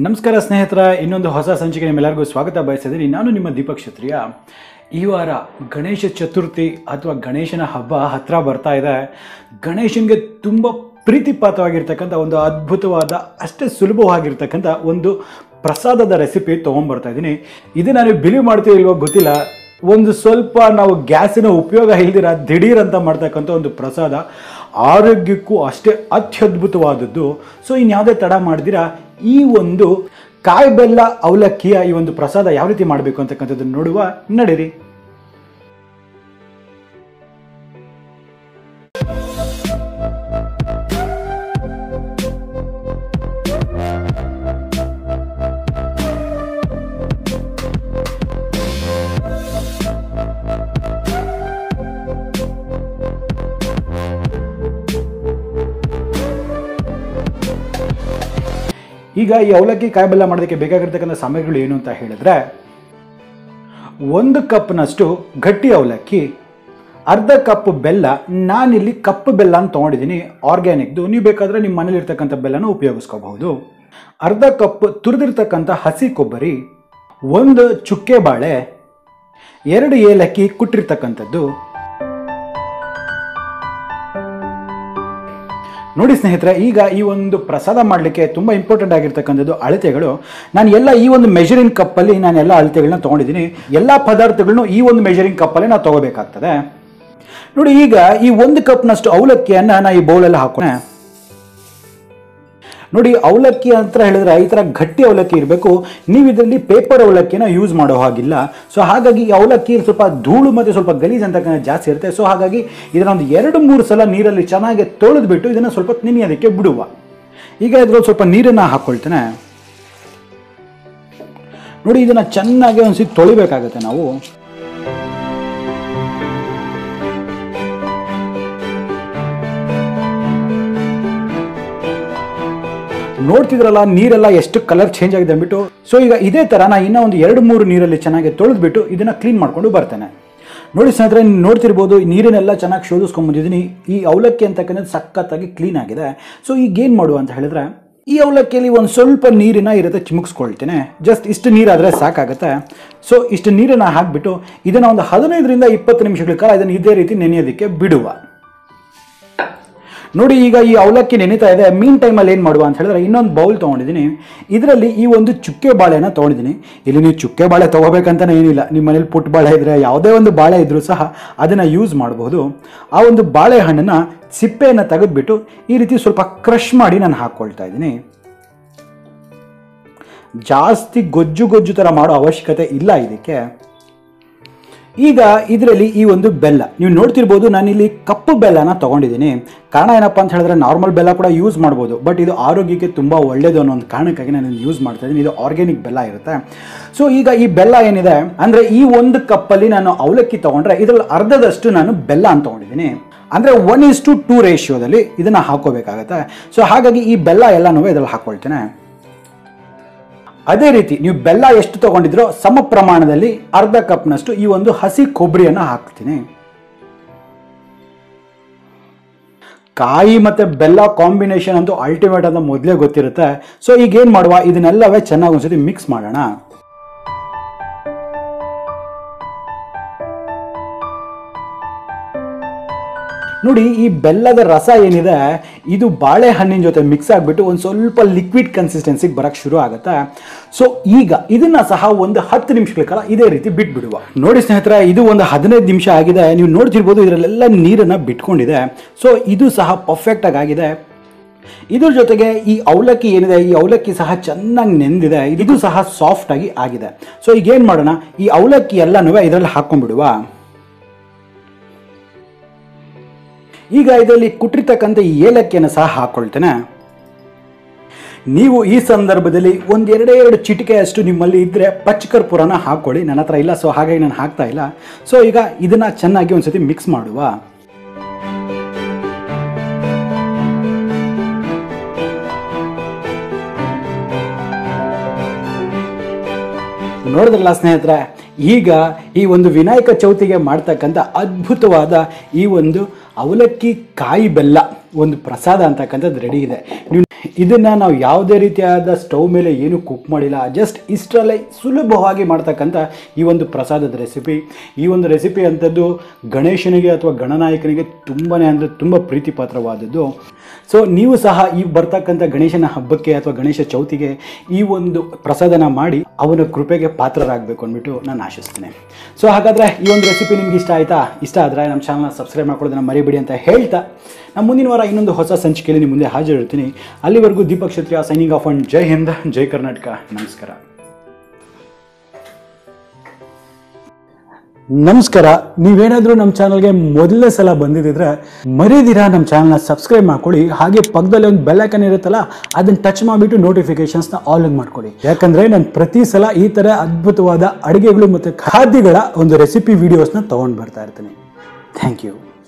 ನಮಸ್ಕಾರ ಸ್ನೇಹಿತರ ಇನ್ನೊಂದು ಹೊಸ ಸಂಚಿಕೆ ನಿಮ್ಮೆಲ್ಲರಿಗೂ ಸ್ವಾಗತ ಬಯಸಿದ್ದೀನಿ ನಾನು ನಿಮ್ಮ ದೀಪಕ್ ಕ್ಷತ್ರಿಯ ಈ ವಾರ ಗಣೇಶ ಚತುರ್ಥಿ ಅಥವಾ ಗಣೇಶನ ಹಬ್ಬ ಹತ್ರ ಬರ್ತಾ ಇದೆ ಗಣೇಶನಿಗೆ ತುಂಬ ಪ್ರೀತಿಪಾತ್ರವಾಗಿರ್ತಕ್ಕಂಥ ಒಂದು ಅದ್ಭುತವಾದ ಅಷ್ಟೇ ಸುಲಭವಾಗಿರ್ತಕ್ಕಂಥ ಒಂದು ಪ್ರಸಾದದ ರೆಸಿಪಿ ತೊಗೊಂಬರ್ತಾ ಇದ್ದೀನಿ ಇದು ನಾನು ಬಿಲೀವ್ ಮಾಡ್ತೀವಿ ಇಲ್ವೋ ಗೊತ್ತಿಲ್ಲ ಒಂದು ಸ್ವಲ್ಪ ನಾವು ಗ್ಯಾಸಿನ ಉಪಯೋಗ ಇಲ್ದಿರ ದಿಢೀರ್ ಅಂತ ಮಾಡ್ತಕ್ಕಂಥ ಒಂದು ಪ್ರಸಾದ ಆರೋಗ್ಯಕ್ಕೂ ಅಷ್ಟೇ ಅತ್ಯದ್ಭುತವಾದದ್ದು ಸೊ ಇನ್ಯಾವುದೇ ತಡ ಮಾಡಿದಿರ ಈ ಒಂದು ಕಾಯಿ ಬೆಲ್ಲ ಅವಲಕ್ಕಿಯ ಈ ಒಂದು ಪ್ರಸಾದ ಯಾವ ರೀತಿ ಮಾಡಬೇಕು ಅಂತಕ್ಕಂಥದ್ದನ್ನು ನೋಡುವ ನಡೀರಿ ಈಗ ಈ ಅವಲಕ್ಕಿ ಕಾಯಿ ಬೆಲ್ಲ ಮಾಡೋದಕ್ಕೆ ಬೇಕಾಗಿರ್ತಕ್ಕಂಥ ಸಾಮಗ್ರಿಗಳು ಏನು ಅಂತ ಹೇಳಿದ್ರೆ ಒಂದು ಕಪ್ನಷ್ಟು ಗಟ್ಟಿ ಅವಲಕ್ಕಿ ಅರ್ಧ ಕಪ್ ಬೆಲ್ಲ ನಾನಿಲ್ಲಿ ಕಪ್ ಬೆಲ್ಲ ಅಂತ ತೊಗೊಂಡಿದ್ದೀನಿ ಆರ್ಗ್ಯಾನಿಕ್ದು ನೀವು ಬೇಕಾದರೆ ನಿಮ್ಮ ಮನೇಲಿ ಇರ್ತಕ್ಕಂಥ ಬೆಲ್ಲನ ಉಪಯೋಗಿಸ್ಕೋಬಹುದು ಅರ್ಧ ಕಪ್ ತುರಿದಿರ್ತಕ್ಕಂಥ ಹಸಿ ಕೊಬ್ಬರಿ ಒಂದು ಚುಕ್ಕೆ ಬಾಳೆ ಎರಡು ಏಲಕ್ಕಿ ಕುಟ್ಟಿರ್ತಕ್ಕಂಥದ್ದು ನೋಡಿ ಸ್ನೇಹಿತರೆ ಈಗ ಈ ಒಂದು ಪ್ರಸಾದ ಮಾಡಲಿಕ್ಕೆ ತುಂಬ ಇಂಪಾರ್ಟೆಂಟ್ ಆಗಿರ್ತಕ್ಕಂಥದ್ದು ಅಳತೆಗಳು ನಾನು ಎಲ್ಲ ಈ ಒಂದು ಮೆಷರಿಂಗ್ ಕಪ್ಪಲ್ಲಿ ನಾನು ಎಲ್ಲ ಅಳತೆಗಳನ್ನ ತೊಗೊಂಡಿದ್ದೀನಿ ಎಲ್ಲ ಪದಾರ್ಥಗಳನ್ನು ಈ ಒಂದು ಮೆಷರಿಂಗ್ ಕಪ್ಪಲ್ಲಿ ನಾವು ತೊಗೋಬೇಕಾಗ್ತದೆ ನೋಡಿ ಈಗ ಈ ಒಂದು ಕಪ್ನಷ್ಟು ಅವಲಕ್ಕಿಯನ್ನು ನಾನು ಈ ಬೌಲಲ್ಲಿ ಹಾಕೋಣ ನೋಡಿ ಅವಲಕ್ಕಿ ಅಂತ ಹೇಳಿದ್ರೆ ಈ ಥರ ಗಟ್ಟಿ ಅವಲಕ್ಕಿ ಇರಬೇಕು ನೀವು ಇದರಲ್ಲಿ ಪೇಪರ್ ಅವಲಕ್ಕಿನ ಯೂಸ್ ಮಾಡೋ ಹಾಗಿಲ್ಲ ಸೊ ಹಾಗಾಗಿ ಈ ಅವಲಕ್ಕಿ ಸ್ವಲ್ಪ ಧೂಳು ಮತ್ತು ಸ್ವಲ್ಪ ಗಲೀಜ್ ಅಂತ ಜಾಸ್ತಿ ಇರುತ್ತೆ ಸೊ ಹಾಗಾಗಿ ಇದನ್ನ ಒಂದು ಎರಡು ಮೂರು ಸಲ ನೀರಲ್ಲಿ ಚೆನ್ನಾಗಿ ತೊಳೆದ್ಬಿಟ್ಟು ಇದನ್ನು ಸ್ವಲ್ಪ ನೆನೆಯೋದಕ್ಕೆ ಬಿಡುವ ಈಗ ಇದ್ರಲ್ಲಿ ಸ್ವಲ್ಪ ನೀರನ್ನು ಹಾಕ್ಕೊಳ್ತೇನೆ ನೋಡಿ ಇದನ್ನು ಚೆನ್ನಾಗಿ ಒಂದ್ಸತಿ ತೊಳಿಬೇಕಾಗತ್ತೆ ನಾವು ನೋಡ್ತಿದ್ರಲ್ಲ ನೀರೆಲ್ಲ ಎಷ್ಟು ಕಲರ್ ಚೇಂಜ್ ಆಗಿದೆ ಅಂದ್ಬಿಟ್ಟು ಸೊ ಈಗ ಇದೇ ಥರ ನಾನು ಇನ್ನೂ ಒಂದು ಎರಡು ಮೂರು ನೀರಲ್ಲಿ ಚೆನ್ನಾಗಿ ತೊಳೆದ್ಬಿಟ್ಟು ಇದನ್ನು ಕ್ಲೀನ್ ಮಾಡ್ಕೊಂಡು ಬರ್ತೇನೆ ನೋಡಿ ಸ್ನೇಹಿತರೆ ನೀವು ನೋಡ್ತಿರ್ಬೋದು ಈ ನೀರನ್ನೆಲ್ಲ ಚೆನ್ನಾಗಿ ಶೋಧಿಸ್ಕೊಂಡ್ಬಂದಿದ್ದೀನಿ ಈ ಅವಲಕ್ಕಿ ಅಂತಕ್ಕಂಥದ್ದು ಸಖತ್ತಾಗಿ ಕ್ಲೀನ್ ಆಗಿದೆ ಸೊ ಈಗ ಏನು ಮಾಡುವ ಅಂತ ಹೇಳಿದ್ರೆ ಈ ಅವಲಕ್ಕಿಯಲ್ಲಿ ಒಂದು ಸ್ವಲ್ಪ ನೀರಿನ ಇರುತ್ತೆ ಚಿಮುಕ್ಸ್ಕೊಳ್ತೇನೆ ಜಸ್ಟ್ ಇಷ್ಟು ನೀರಾದರೆ ಸಾಕಾಗುತ್ತೆ ಸೊ ಇಷ್ಟು ನೀರನ್ನು ಹಾಕಿಬಿಟ್ಟು ಇದನ್ನು ಒಂದು ಹದಿನೈದರಿಂದ ಇಪ್ಪತ್ತು ನಿಮಿಷಗಳ ಕಾಲ ಇದನ್ನು ಇದೇ ರೀತಿ ನೆನೆಯೋದಕ್ಕೆ ಬಿಡುವ ನೋಡಿ ಈಗ ಈ ಅವಲಕ್ಕಿ ನೆನೀತಾ ಇದೆ ಮೀನ್ ಟೈಮಲ್ಲಿ ಏನು ಮಾಡುವ ಅಂತ ಹೇಳಿದ್ರೆ ಇನ್ನೊಂದು ಬೌಲ್ ತೊಗೊಂಡಿದ್ದೀನಿ ಇದರಲ್ಲಿ ಈ ಒಂದು ಚುಕ್ಕೆ ಬಾಳೆನ ತೊಗೊಂಡಿದ್ದೀನಿ ಇಲ್ಲಿ ನೀವು ಚುಕ್ಕೆ ಬಾಳೆ ತೊಗೋಬೇಕಂತಲೇ ಏನಿಲ್ಲ ನಿಮ್ಮ ಮನೇಲಿ ಪುಟ್ಟ ಬಾಳೆ ಇದ್ದರೆ ಯಾವುದೇ ಒಂದು ಬಾಳೆ ಇದ್ದರೂ ಸಹ ಅದನ್ನು ಯೂಸ್ ಮಾಡಬಹುದು ಆ ಒಂದು ಬಾಳೆಹಣ್ಣನ್ನು ಸಿಪ್ಪೆಯನ್ನು ತೆಗೆದುಬಿಟ್ಟು ಈ ರೀತಿ ಸ್ವಲ್ಪ ಕ್ರಷ್ ಮಾಡಿ ನಾನು ಹಾಕ್ಕೊಳ್ತಾ ಇದ್ದೀನಿ ಜಾಸ್ತಿ ಗೊಜ್ಜು ಗೊಜ್ಜು ಥರ ಮಾಡೋ ಅವಶ್ಯಕತೆ ಇಲ್ಲ ಇದಕ್ಕೆ ಈಗ ಇದರಲ್ಲಿ ಈ ಒಂದು ಬೆಲ್ಲ ನೀವು ನೋಡ್ತಿರ್ಬೋದು ನಾನಿಲ್ಲಿ ಕಪ್ಪು ಬೆಲ್ಲನ ತೊಗೊಂಡಿದ್ದೀನಿ ಕಾರಣ ಏನಪ್ಪ ಅಂತ ಹೇಳಿದ್ರೆ ನಾರ್ಮಲ್ ಬೆಲ್ಲ ಕೂಡ ಯೂಸ್ ಮಾಡ್ಬೋದು ಬಟ್ ಇದು ಆರೋಗ್ಯಕ್ಕೆ ತುಂಬ ಒಳ್ಳೆಯದು ಅನ್ನೋ ಒಂದು ಕಾರಣಕ್ಕಾಗಿ ನಾನು ಯೂಸ್ ಮಾಡ್ತಾ ಇದ್ದೀನಿ ಇದು ಆರ್ಗ್ಯಾನಿಕ್ ಬೆಲ್ಲ ಇರುತ್ತೆ ಸೊ ಈಗ ಈ ಬೆಲ್ಲ ಏನಿದೆ ಅಂದರೆ ಈ ಒಂದು ಕಪ್ಪಲ್ಲಿ ನಾನು ಅವಲಕ್ಕಿ ತೊಗೊಂಡ್ರೆ ಇದರಲ್ಲಿ ಅರ್ಧದಷ್ಟು ನಾನು ಬೆಲ್ಲ ಅಂತ ತೊಗೊಂಡಿದ್ದೀನಿ ಅಂದರೆ ಒನ್ ಇಸ್ ಟು ಟೂ ರೇಷಿಯೋದಲ್ಲಿ ಇದನ್ನು ಹಾಕೋಬೇಕಾಗತ್ತೆ ಸೊ ಹಾಗಾಗಿ ಈ ಬೆಲ್ಲ ಎಲ್ಲನೂ ಇದರಲ್ಲಿ ಹಾಕ್ಕೊಳ್ತೇನೆ ಅದೇ ರೀತಿ ನೀವು ಬೆಲ್ಲ ಎಷ್ಟು ತಗೊಂಡಿದ್ರೋ ಸಮ ಪ್ರಮಾಣದಲ್ಲಿ ಅರ್ಧ ಕಪ್ನಷ್ಟು ಈ ಒಂದು ಹಸಿ ಕೊಬ್ಬರಿಯನ್ನು ಹಾಕ್ತೀನಿ ಕಾಯಿ ಮತ್ತೆ ಬೆಲ್ಲ ಕಾಂಬಿನೇಷನ್ ಅಂತೂ ಅಲ್ಟಿಮೇಟ್ ಅಂತ ಮೊದಲೇ ಗೊತ್ತಿರುತ್ತೆ ಸೊ ಈಗ ಏನು ಮಾಡುವ ಇದನ್ನೆಲ್ಲವೇ ಚೆನ್ನಾಗಿ ಒಂದ್ಸತಿ ಮಿಕ್ಸ್ ಮಾಡೋಣ ನೋಡಿ ಈ ಬೆಲ್ಲದ ರಸ ಏನಿದೆ ಇದು ಬಾಳೆಹಣ್ಣಿನ ಜೊತೆ ಮಿಕ್ಸ್ ಆಗಿಬಿಟ್ಟು ಒಂದು ಸ್ವಲ್ಪ ಲಿಕ್ವಿಡ್ ಕನ್ಸಿಸ್ಟೆನ್ಸಿಗೆ ಬರಕ್ಕೆ ಶುರು ಆಗುತ್ತೆ ಸೊ ಈಗ ಇದನ್ನ ಸಹ ಒಂದು ಹತ್ತು ನಿಮಿಷಗಳ ಕಾಲ ಇದೇ ರೀತಿ ಬಿಟ್ಬಿಡುವ ನೋಡಿ ಸ್ನೇಹಿತರೆ ಇದು ಒಂದು ಹದಿನೈದು ನಿಮಿಷ ಆಗಿದೆ ನೀವು ನೋಡ್ತಿರ್ಬೋದು ಇದರಲ್ಲೆಲ್ಲ ನೀರನ್ನು ಬಿಟ್ಕೊಂಡಿದೆ ಸೊ ಇದು ಸಹ ಪರ್ಫೆಕ್ಟಾಗಿ ಆಗಿದೆ ಇದ್ರ ಜೊತೆಗೆ ಈ ಅವಲಕ್ಕಿ ಏನಿದೆ ಈ ಅವಲಕ್ಕಿ ಸಹ ಚೆನ್ನಾಗಿ ನೆಂದಿದೆ ಇದು ಸಹ ಸಾಫ್ಟ್ ಆಗಿ ಆಗಿದೆ ಸೊ ಈಗ ಏನು ಮಾಡೋಣ ಈ ಅವಲಕ್ಕಿ ಎಲ್ಲನೂ ಇದರಲ್ಲಿ ಹಾಕೊಂಡ್ಬಿಡುವ ಈಗ ಇದರಲ್ಲಿ ಕುಟ್ಟಿರ್ತಕ್ಕಂಥ ಈ ಏಲಕ್ಕಿಯನ್ನು ಸಹ ಹಾಕ್ಕೊಳ್ತೇನೆ ನೀವು ಈ ಸಂದರ್ಭದಲ್ಲಿ ಒಂದು ಎರಡೇ ಎರಡು ಚಿಟಿಕೆಯಷ್ಟು ನಿಮ್ಮಲ್ಲಿ ಇದ್ದರೆ ಪಚ್ಚಕರ್ಪೂರನ ಹಾಕ್ಕೊಳ್ಳಿ ನನ್ನ ಹತ್ರ ಇಲ್ಲ ಸೊ ಹಾಗಾಗಿ ನಾನು ಹಾಕ್ತಾ ಇಲ್ಲ ಸೊ ಈಗ ಇದನ್ನು ಚೆನ್ನಾಗಿ ಒಂದ್ಸತಿ ಮಿಕ್ಸ್ ಮಾಡುವ ನೋಡಿದ್ರಲ್ಲ ಸ್ನೇಹಿತರೆ ಈಗ ಈ ಒಂದು ವಿನಾಯಕ ಚೌತಿಗೆ ಮಾಡ್ತಕ್ಕಂಥ ಅದ್ಭುತವಾದ ಈ ಒಂದು ಅವಲಕ್ಕಿ ಕಾಯಿ ಬೆಲ್ಲ ಒಂದು ಪ್ರಸಾದ ಅಂತಕ್ಕಂಥದ್ದು ರೆಡಿ ಇದೆ ನೀವು ಇದನ್ನು ನಾವು ಯಾವುದೇ ರೀತಿಯಾದ ಸ್ಟವ್ ಮೇಲೆ ಏನು ಕುಕ್ ಮಾಡಿಲ್ಲ ಜಸ್ಟ್ ಇಷ್ಟರಲ್ಲೇ ಸುಲಭವಾಗಿ ಮಾಡ್ತಕ್ಕಂಥ ಈ ಒಂದು ಪ್ರಸಾದದ ರೆಸಿಪಿ ಈ ಒಂದು ರೆಸಿಪಿ ಅಂಥದ್ದು ಗಣೇಶನಿಗೆ ಅಥವಾ ಗಣನಾಯಕನಿಗೆ ತುಂಬಾ ಅಂದರೆ ತುಂಬ ಪ್ರೀತಿ ಪಾತ್ರವಾದದ್ದು ಸೊ ನೀವು ಸಹ ಈ ಬರ್ತಕ್ಕಂಥ ಗಣೇಶನ ಹಬ್ಬಕ್ಕೆ ಅಥವಾ ಗಣೇಶ ಚೌತಿಗೆ ಈ ಒಂದು ಪ್ರಸಾದನ ಮಾಡಿ ಅವನ ಕೃಪೆಗೆ ಪಾತ್ರರಾಗಬೇಕು ಅಂದ್ಬಿಟ್ಟು ನಾನು ಆಶಿಸ್ತೇನೆ ಸೊ ಹಾಗಾದರೆ ಈ ಒಂದು ರೆಸಿಪಿ ನಿಮ್ಗೆ ಇಷ್ಟ ಆಯಿತಾ ಇಷ್ಟ ಆದರೆ ನಮ್ಮ ಚಾನಲ್ನ ಸಬ್ಸ್ಕ್ರೈಬ್ ಮಾಡ್ಕೊಳ್ಳೋದನ್ನ ಮರಿಬೇಡಿ ಅಂತ ಹೇಳ್ತಾ ನಾನು ಮುಂದಿನ ವಾರ ಇನ್ನೊಂದು ಹೊಸ ಸಂಚಿಕೆಯಲ್ಲಿ ನಿಮ್ಮ ಮುಂದೆ ಹಾಜರಿರ್ತೀನಿ ಅಲ್ಲಿವರೆಗೂ Deepak Kshatriya signing off and ಜೈ ಹಿಂದ್ ಜೈ ಕರ್ನಾಟಕ ನಮಸ್ಕಾರ ನಮಸ್ಕಾರ ನೀವೇನಾದರೂ ನಮ್ಮ ಚಾನಲ್ಗೆ ಮೊದಲನೇ ಸಲ ಬಂದಿದ್ದಿದ್ರೆ ಮರೀದಿರಾ ನಮ್ಮ ಚಾನಲ್ನ ಸಬ್ಸ್ಕ್ರೈಬ್ ಮಾಡ್ಕೊಳ್ಳಿ ಹಾಗೆ ಪಕ್ಕದಲ್ಲಿ ಒಂದು ಬೆಲ್ ಐಕನ್ ಇರುತ್ತಲ್ಲ ಅದನ್ನ ಟಚ್ ಮಾಡಿಬಿಟ್ಟು ನೋಟಿಫಿಕೇಶನ್ಸ್ನ ಆಲ್ ಆನ್ ಮಾಡ್ಕೊಳ್ಳಿ ಯಾಕಂದ್ರೆ ನಾನು ಪ್ರತಿ ಸಲ ಈ ಥರ ಅದ್ಭುತವಾದ ಅಡುಗೆಗಳು ಮತ್ತು ಖಾದ್ಯಗಳ ಒಂದು ರೆಸಿಪಿ ವಿಡಿಯೋಸ್ನ ತೊಗೊಂಡು ಬರ್ತಾ ಇರ್ತೀನಿ ಥ್ಯಾಂಕ್ ಯು